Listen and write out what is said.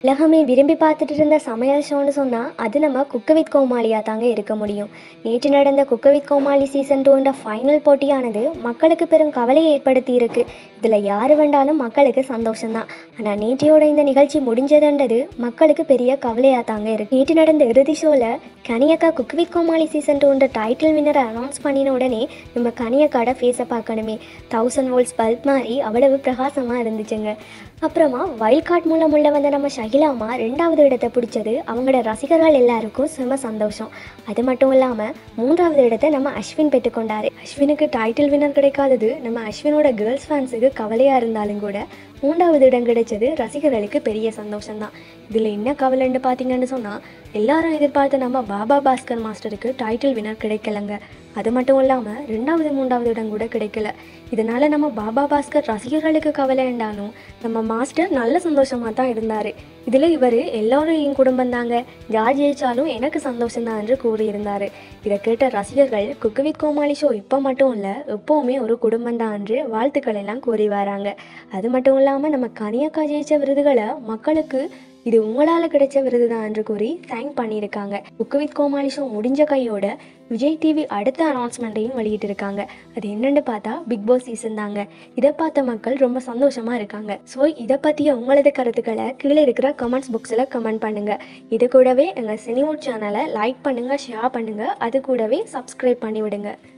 உலகமே விரும்பி பார்த்துட்டு இருந்த சமையல் ஷோன்னு சொன்னால் அது நம்ம குக்க வித் கோமாளியாக தாங்க இருக்க முடியும் நேற்று நடந்த குக்க வித் கோமாளி சீசன் டூன்ற ஃபைனல் போட்டியானது மக்களுக்கு பெரும் கவலையை ஏற்படுத்தி இருக்கு இதில் யார் வேண்டாலும் மக்களுக்கு சந்தோஷம்தான் ஆனால் நேற்றையோட இந்த நிகழ்ச்சி முடிஞ்சதுன்றது மக்களுக்கு பெரிய கவலையாக தாங்க இருக்கு நேற்று நடந்த இறுதி ஷோவில் கனியக்கா குக் வித் கோமாளி சீசன் டூன்ற டைட்டில் வின்னரை அனௌன்ஸ் பண்ணின உடனே நம்ம கனியக்காட ஃபேஸை பார்க்கணுமே தௌசண்ட் வோல்ட்ஸ் பல்ப் மாதிரி அவ்வளவு பிரகாசமாக இருந்துச்சுங்க அப்புறமா வைல்ட் கார்ட் மூலம் உள்ள வந்த நம்ம ஷகிலாமா ரெண்டாவது இடத்தை பிடிச்சது அவங்களோட ரசிகர்கள் எல்லாருக்கும் செம சந்தோஷம் அது மட்டும் இல்லாமல் மூன்றாவது இடத்தை நம்ம அஸ்வின் பெற்றுக்கொண்டாரு அஸ்வினுக்கு டைட்டில் வின்னர் கிடைக்காதது நம்ம அஸ்வினோட கேர்ள்ஸ் ஃபேன்ஸுக்கு கவலையாக இருந்தாலும் கூட மூன்றாவது இடம் கிடைச்சது ரசிகர்களுக்கு பெரிய சந்தோஷம்தான் இதில் என்ன கவலைன்னு பார்த்தீங்கன்னு சொன்னால் எல்லாரும் எதிர்பார்த்த நம்ம பாபா பாஸ்கர் மாஸ்டருக்கு டைட்டில் வினர் கிடைக்கலங்க அது மட்டும் இல்லாமல் ரெண்டாவது மூன்றாவது இடம் கூட கிடைக்கல இதனால நம்ம பாபா பாஸ்கர் ரசிகர்களுக்கு கவலை என்றாலும் நம்ம மாஸ்டர் நல்ல சந்தோஷமாக தான் இருந்தார் இதில் இவர் எல்லோரும் என் குடும்பம் தாங்க யார் ஜெயிச்சாலும் எனக்கு சந்தோஷம்தான் என்று கூறியிருந்தார் இதை கேட்ட ரசிகர்கள் குக்கு வித் கோமாளி ஷோ இப்போ மட்டும் இல்லை எப்போவுமே ஒரு குடும்பம் தான் என்று வாழ்த்துக்கள் எல்லாம் கூறி வராங்க அது மட்டும் இல்லாமல் நம்ம கனியக்கா ஜெயிச்ச விருதுகளை மக்களுக்கு இது உங்களால் கிடைச்ச விருது தான் என்று கூறி தேங்க் பண்ணியிருக்காங்க குக்கு வித் கோமாளி ஷோ முடிஞ்ச கையோட விஜய் டிவி அடுத்த அனௌன்ஸ்மெண்ட்டையும் வெளியிட்டிருக்காங்க அது என்னன்னு பார்த்தா பிக் பாஸ் சீசன் தாங்க இதை பார்த்த மக்கள் ரொம்ப சந்தோஷமா இருக்காங்க ஸோ இதை பற்றிய உங்களது கருத்துக்களை கீழே இருக்கிற கமெண்ட்ஸ் பாக்ஸில் கமெண்ட் பண்ணுங்க இது கூடவே எங்கள் சினிமூட் சேனலை லைக் பண்ணுங்க ஷேர் பண்ணுங்க அது கூடவே சப்ஸ்கிரைப் பண்ணி விடுங்க